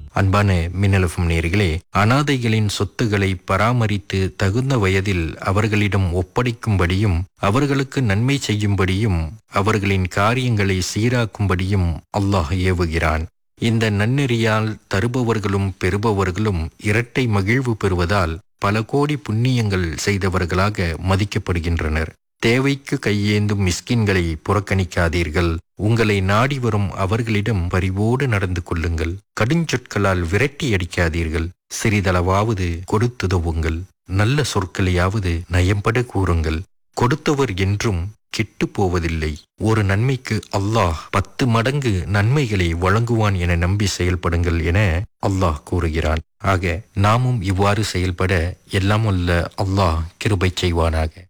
அன்பான மின்னலஃபம் நேர்களே அனாதைகளின் சொத்துக்களை பராமரித்து தகுந்த வயதில் அவர்களிடம் ஒப்படைக்கும்படியும் அவர்களுக்கு நன்மை செய்யும்படியும் அவர்களின் காரியங்களை சீராக்கும்படியும் அல்லாஹ் ஏவுகிறான் இந்த நன்னெறியால் தருபவர்களும் பெறுபவர்களும் இரட்டை மகிழ்வு பெறுவதால் பல கோடி புண்ணியங்கள் செய்தவர்களாக மதிக்கப்படுகின்றனர் தேவைக்கு கையேந்தும் மிஸ்கின்களை புறக்கணிக்காதீர்கள் உங்களை நாடி வரும் அவர்களிடம் பரிவோடு நடந்து கொள்ளுங்கள் கடுஞ்சொற்களால் விரட்டி அடிக்காதீர்கள் சிறிதளவாவது கொடுத்துதவுங்கள் நல்ல சொற்களையாவது நயம்பட கூறுங்கள் கொடுத்தவர் என்றும் கெட்டு போவதில்லை ஒரு நன்மைக்கு அல்லாஹ் பத்து மடங்கு நன்மைகளை வழங்குவான் என நம்பி செயல்படுங்கள் என அல்லாஹ் கூறுகிறான் ஆக நாமும் இவ்வாறு செயல்பட எல்லாம் உள்ள அல்லாஹ் கிருபை செய்வானாக